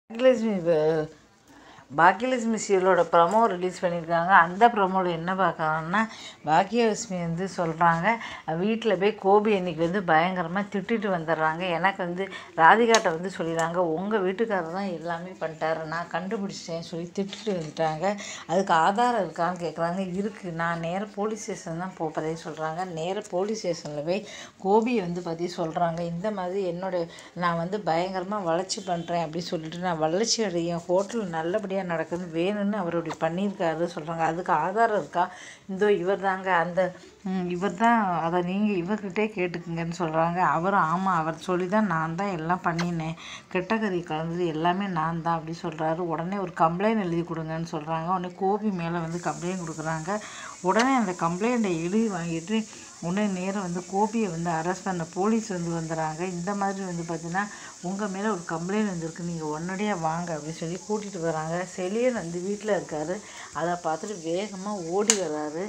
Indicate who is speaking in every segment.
Speaker 1: பாக்கியலட்சுமி வ- Baakiyalakshmi சீரியலோட promo release பண்ணியிருக்காங்க அந்த ப்ரமோவில் என்ன பார்க்கலாம்னா பாக்கியலட்சுமி வந்து சொல்கிறாங்க வீட்டில் போய் கோபி அன்னைக்கு வந்து பயங்கரமாக திட்டிட்டு வந்துடுறாங்க எனக்கு வந்து ராதிகாட்ட வந்து சொல்லிடுறாங்க உங்கள் வீட்டுக்காரர் தான் எல்லாமே பண்ணிட்டாரு நான் கண்டுபிடிச்சிட்டேன் சொல்லி திட்டிட்டு வந்துட்டாங்க அதுக்கு ஆதாரம் இருக்கான்னு கேட்குறாங்க இருக்குது நான் நேராக போலீஸ் ஸ்டேஷன் தான் போகிறேன்னு சொல்கிறாங்க நேராக போலீஸ் ஸ்டேஷனில் போய் கோபியை வந்து பற்றி சொல்கிறாங்க இந்த மாதிரி என்னோட நான் வந்து பயங்கரமாக வளர்ச்சி பண்ணுறேன் அப்படி சொல்லிட்டு நான் வளர்ச்சி அடையும் ஹோட்டல் நல்லபடியாக நடக்குதுன்னு வேணும்னு அவர் இப்படி பண்ணியிருக்காரு சொல்கிறாங்க அதுக்கு ஆதாரம் இருக்கா இந்தோ இவர் தாங்க அந்த இவர் தான் அதை நீங்கள் இவர்கிட்டே கேட்டுக்குங்கன்னு சொல்கிறாங்க அவரும் ஆமாம் அவர் சொல்லி தான் நான் தான் எல்லாம் பண்ணினேன் கெட்டகதி கலந்தது எல்லாமே நான் தான் அப்படி சொல்கிறாரு உடனே ஒரு கம்ப்ளைண்ட் எழுதி கொடுங்கன்னு சொல்கிறாங்க உடனே கோபி மேலே வந்து கம்ப்ளைண்ட் கொடுக்குறாங்க உடனே அந்த கம்ப்ளைண்ட்டை எழுதி வாங்கிட்டு உடனே நேரம் வந்து கோபியை வந்து அரெஸ்ட் பண்ண போலீஸ் வந்து வந்துடுறாங்க இந்த மாதிரி வந்து பார்த்தீங்கன்னா உங்கள் மேலே ஒரு கம்ப்ளைண்ட் வந்திருக்கு நீங்கள் உடனடியாக வாங்க அப்படின்னு சொல்லி கூட்டிகிட்டு வராங்க செலியன் வந்து வீட்டில் இருக்காரு அதை பார்த்துட்டு வேகமாக ஓடி வராரு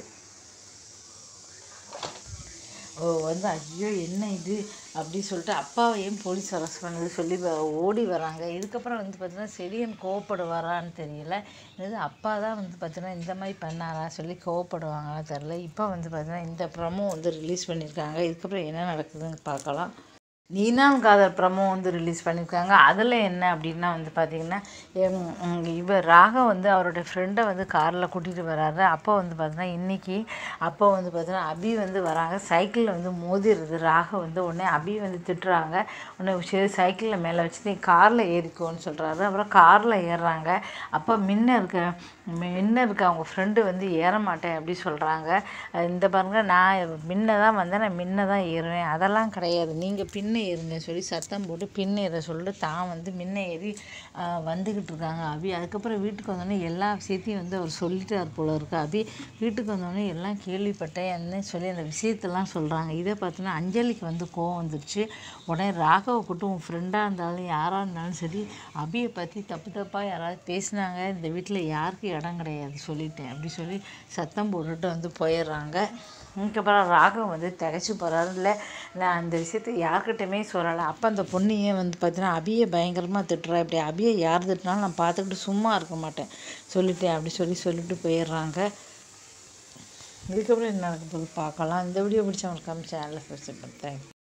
Speaker 1: ஓ வந்து ஐயோ என்ன இது அப்படி சொல்லிட்டு அப்பாவையும் போலீஸ் அரெஸ்ட் பண்ணது சொல்லி வ- ஓடி வராங்க இதுக்கப்புறம் வந்து பார்த்தீங்கன்னா செலியன் கோவப்படுவாரான்னு தெரியல இது அப்பா தான் வந்து பார்த்தீங்கன்னா இந்த மாதிரி பண்ணாரா சொல்லி கோவப்படுவாங்களா தெரில இப்போ வந்து பார்த்தீங்கன்னா இந்த ப்ரமோ வந்து ரிலீஸ் பண்ணியிருக்காங்க இதுக்கப்புறம் என்ன நடக்குதுன்னு பார்க்கலாம் நீனாம் காதல் ப்ரமோ வந்து ரிலீஸ் பண்ணியிருக்காங்க அதில் என்ன அப்படின்னா வந்து பார்த்திங்கன்னா எம், ம், இவர் ராகவ் வந்து அவரோட ஃப்ரெண்டை வந்து காரில் கூட்டிகிட்டு வராரு அப்போ வந்து பார்த்தீங்கன்னா இன்றைக்கி அப்போ வந்து பார்த்தீங்கன்னா அபி வந்து வராங்க சைக்கிளில் வந்து மோதிடுது ராகவ் வந்து உடனே அபி வந்து திட்டுறாங்க உடனே சரி சைக்கிளில் மேலே வச்சு நீ காரில் ஏறிக்கோன்னு சொல்கிறாரு அப்புறம் காரில் ஏறுறாங்க அப்போ முன்ன இருக்க முன்ன இருக்க அவங்க ஃப்ரெண்டு வந்து ஏற மாட்டேன் அப்படி சொல்கிறாங்க இந்த பாருங்க நான் முன்ன தான் வந்தேன் நான் முன்ன தான் ஏறுவேன் அதெல்லாம் கிடையாது நீங்கள் பின்ன ஏறுங்க சொல்லி சத்தம் போட்டு பின்ன ஏற சொல்லிட்டு தான் வந்து முன்ன ஏறி ஆ, வந்துக்கிட்டு இருக்காங்க அபி அதுக்கப்புறம் வீட்டுக்கு வந்தோடனே எல்லா விஷயத்தையும் வந்து அவர் சொல்லிட்டார் போல இருக்கு அபி வீட்டுக்கு வந்தோடனே எல்லாம் கேள்விப்பட்டேன் என்ன சொல்லி அந்த விஷயத்தெல்லாம் சொல்கிறாங்க இதை பார்த்தீங்கன்னா அஞ்சலிக்கு வந்து கோவம் வந்துருச்சு உடனே ராகவை கூட்டு உன் ஃப்ரெண்டாக இருந்தாலும் யாராக இருந்தாலும் சரி அபியை பற்றி தப்பு தப்பாக யாராவது பேசினாங்க இந்த வீட்டில் யாருக்கும் இடம் கிடையாது சொல்லிட்டேன் அப்படி சொல்லி சத்தம் போட்டுட்டு வந்து போயிடுறாங்க அதுக்கப்புறம் ராகவ் வந்து திகச்சு போகிறாரு இல்லை நான் அந்த விஷயத்தை யார்கிட்டயுமே சொல்லலை அப்போ அந்த பொண்ணையே வந்து பார்த்தீங்கன்னா அபியை பயங்கரமாக திட்டுறா இப்படி அபியை யார் திட்டினாலும் நான் பார்த்துக்கிட்டு சும்மா இருக்க மாட்டேன் சொல்லிட்டேன் அப்படி சொல்லி சொல்லிட்டு போயிடுறாங்க இதுக்கப்புறம் என்ன நடக்க போகுது பார்க்கலாம் இந்த வீடியோ பிடிச்சவங்களுக்கு சேனலை சப்ஸ்கிரைப் பண்ணி தேங்க்யூ